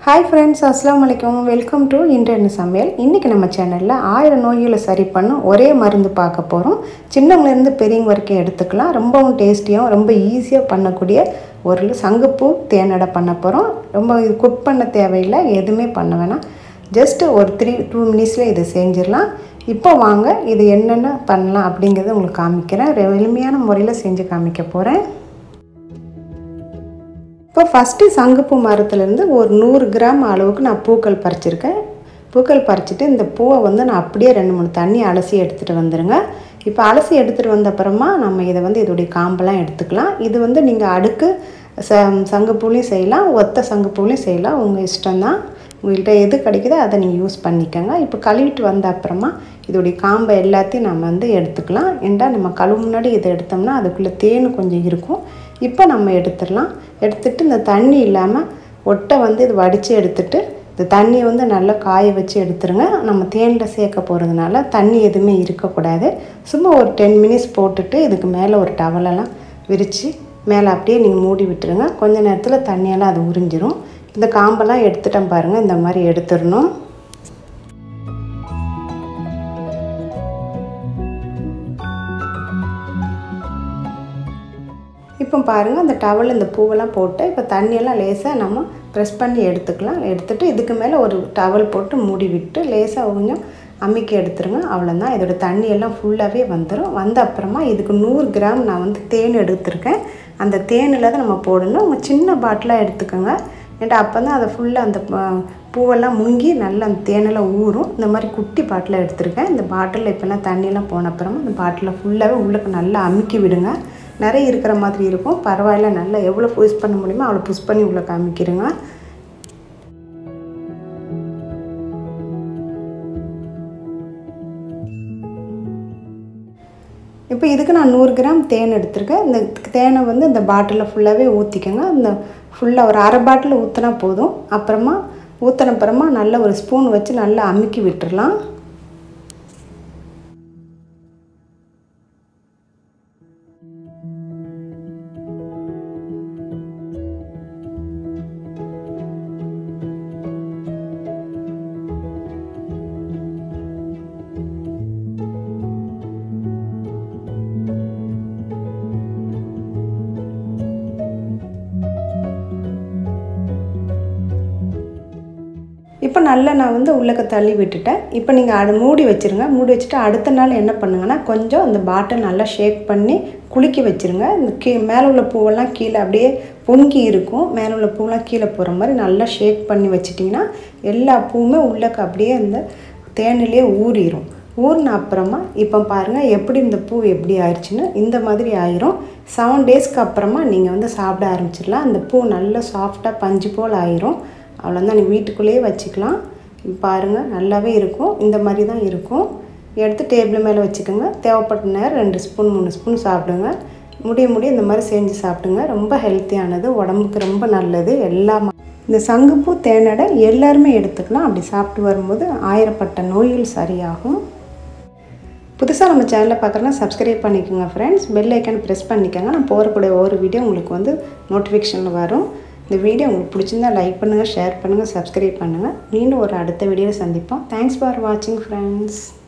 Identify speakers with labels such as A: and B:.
A: hi friends அஸ்லாம் வலைக்கம் welcome to இன்டர்னு சமையல் இன்றைக்கி நம்ம சேனலில் ஆயிரம் நோய்களை சரி பண்ணும் ஒரே மருந்து பார்க்க போகிறோம் சின்னவங்கலேருந்து பெரியவங்க வரைக்கும் எடுத்துக்கலாம் ரொம்பவும் டேஸ்டியாகவும் ரொம்ப ஈஸியாக பண்ணக்கூடிய ஒரு சங்குப்பூ தேனடை பண்ண போகிறோம் ரொம்ப இது குக் பண்ண தேவையில்லை எதுவுமே பண்ண வேணாம் ஜஸ்ட்டு ஒரு த்ரீ டூ மினிட்ஸில் இதை செஞ்சிடலாம் இப்போ வாங்க இது என்னென்ன பண்ணலாம் அப்படிங்கிறத உங்களுக்கு காமிக்கிறேன் ரெ- எளிமையான முறையில் செஞ்சு காமிக்க போகிறேன் இப்போ ஃபஸ்ட்டு சங்குப்பூ மரத்துலேருந்து ஒரு நூறு கிராம் அளவுக்கு நான் பூக்கள் பறிச்சிருக்கேன் பூக்கள் பறிச்சுட்டு இந்த பூவை வந்து நான் அப்படியே ரெண்டு மூணு தண்ணி அலசி எடுத்துகிட்டு வந்துடுங்க இப்போ அலசி எடுத்துகிட்டு வந்த அப்புறமா நம்ம இதை வந்து இதோடைய காம்பெல்லாம் எடுத்துக்கலாம் இது வந்து நீங்கள் அடுக்கு ச சங்குப்பூலையும் செய்யலாம் ஒத்த சங்குப்பூலையும் செய்யலாம் உங்கள் இஷ்டம்தான் உங்கள்கிட்ட எது கிடைக்குதோ அதை நீங்கள் யூஸ் பண்ணிக்கோங்க இப்போ கழுவிட்டு வந்த அப்புறமா இதோடைய காம்பை எல்லாத்தையும் நம்ம வந்து எடுத்துக்கலாம் ஏன்டா நம்ம கழுவு முன்னாடி இதை எடுத்தோம்னா அதுக்குள்ளே தேன் கொஞ்சம் இருக்கும் இப்போ நம்ம எடுத்துடலாம் எடுத்துட்டு இந்த தண்ணி இல்லாமல் ஒட்டை வந்து இது வடித்து எடுத்துட்டு இந்த தண்ணியை வந்து நல்லா காய வச்சு எடுத்துருங்க நம்ம தேனில் சேர்க்க போகிறதுனால தண்ணி எதுவுமே இருக்கக்கூடாது சும்மா ஒரு டென் மினிட்ஸ் போட்டுட்டு இதுக்கு மேலே ஒரு டவலெல்லாம் விரித்து மேலே அப்படியே நீங்கள் மூடி விட்டுருங்க கொஞ்ச நேரத்தில் தண்ணியெல்லாம் அது உறிஞ்சிரும் இந்த காம்பெல்லாம் எடுத்துட்டேன் பாருங்கள் இந்த மாதிரி எடுத்துடணும் இப்போ பாருங்கள் அந்த டவல் இந்த பூவெல்லாம் போட்டு இப்போ தண்ணியெல்லாம் லேசாக நம்ம ப்ரெஸ் பண்ணி எடுத்துக்கலாம் எடுத்துட்டு இதுக்கு மேலே ஒரு டவல் போட்டு மூடி விட்டு லேசாக கொஞ்சம் அமுக்கி எடுத்துருங்க அவ்வளோதான் இதோட தண்ணியெல்லாம் ஃபுல்லாகவே வந்துடும் வந்த அப்புறமா இதுக்கு நூறு கிராம் நான் வந்து தேன் எடுத்திருக்கேன் அந்த தேனில் தான் நம்ம போடணும் உங்கள் சின்ன பாட்டிலாக எடுத்துக்கோங்க ஏன்டா அப்போ தான் அதை ஃபுல்லாக அந்த ப- பூவெல்லாம் முங்கி நல்லா அந்த தேனெல்லாம் ஊறும் இந்த மாதிரி குட்டி பாட்டில் எடுத்திருக்கேன் இந்த பாட்டிலில் இப்போல்லாம் தண்ணியெல்லாம் போன அப்புறமா அந்த பாட்டிலில் ஃபுல்லாகவே உள்ளுக்கு நல்லா அமுக்கி விடுங்க நிறைய இருக்கிற மாதிரி இருக்கும் பரவாயில்ல நல்லா எவ்வளோ புஷ் பண்ண முடியுமோ அவ்வளோ புஷ் பண்ணி உள்ளே காமிக்கிறேங்க இப்போ இதுக்கு நான் நூறு கிராம் தேன் எடுத்திருக்கேன் இந்த தேனை வந்து இந்த பாட்டிலில் ஃபுல்லாகவே ஊற்றிக்கோங்க இந்த ஃபுல்லாக ஒரு அரை பாட்டில் ஊற்றினா போதும் அப்புறமா ஊற்றின அப்புறமா நல்லா ஒரு ஸ்பூன் வச்சு நல்லா அமுக்கி விட்டுறலாம் இப்போ நல்லா நான் வந்து உள்ளக்க தள்ளி விட்டுட்டேன் இப்போ நீங்கள் அதை மூடி வச்சுருங்க மூடி வச்சுட்டு அடுத்த நாள் என்ன பண்ணுங்கன்னா கொஞ்சம் அந்த பாட்டில் நல்லா ஷேக் பண்ணி குலுக்கி வச்சுருங்க இந்த கீ மேலே உள்ள பூவெல்லாம் கீழே அப்படியே பொங்கி இருக்கும் மேலே உள்ள பூவெல்லாம் கீழே போகிற மாதிரி நல்லா ஷேக் பண்ணி வச்சிட்டிங்கன்னா எல்லா பூவுமே உள்ளக்க அப்படியே அந்த தேனிலே ஊறிடும் ஊறின அப்புறமா இப்போ பாருங்கள் எப்படி இந்த பூ எப்படி ஆயிடுச்சுன்னு இந்த மாதிரி ஆயிரும் செவன் டேஸ்க்கு அப்புறமா நீங்கள் வந்து சாப்பிட ஆரம்பிச்சிடலாம் அந்த பூ நல்லா சாஃப்டாக பஞ்சு போல் ஆயிரும் அவ்வளோதான் நீ வீட்டுக்குள்ளேயே வச்சுக்கலாம் பாருங்கள் நல்லாவே இருக்கும் இந்த மாதிரி தான் இருக்கும் எடுத்து டேபிள் மேலே வச்சுக்கோங்க தேவைப்பட்ட நேரம் ரெண்டு ஸ்பூன் மூணு ஸ்பூன் சாப்பிடுங்க முடிய முடிய இந்த மாதிரி செஞ்சு சாப்பிடுங்க ரொம்ப ஹெல்த்தியானது உடம்புக்கு ரொம்ப நல்லது எல்லா ம- இந்த சங்குப்பூ தேனடை எல்லாருமே எடுத்துக்கலாம் அப்படி சாப்பிட்டு வரும்போது ஆயிரப்பட்ட நோய்கள் சரியாகும் புதுசாக நம்ம சேனலை பார்க்குறேன்னா சப்ஸ்கிரைப் பண்ணிக்கோங்க ஃப்ரெண்ட்ஸ் பெல் ஐக்கான் ப்ரெஸ் பண்ணிக்கோங்க நான் போகக்கூடிய ஒவ்வொரு வீடியோ உங்களுக்கு வந்து நோட்டிஃபிகேஷனில் வரும் இந்த வீடியோ உங்களுக்கு பிடிச்சிருந்தா லைக் பண்ணுங்கள் ஷேர் பண்ணுங்கள் சப்ஸ்கிரைப் பண்ணுங்கள் மீண்டும் ஒரு அடுத்த வீடியோவில் சந்திப்போம் தேங்க்ஸ் ஃபார் வாட்சிங் ஃப்ரெண்ட்ஸ்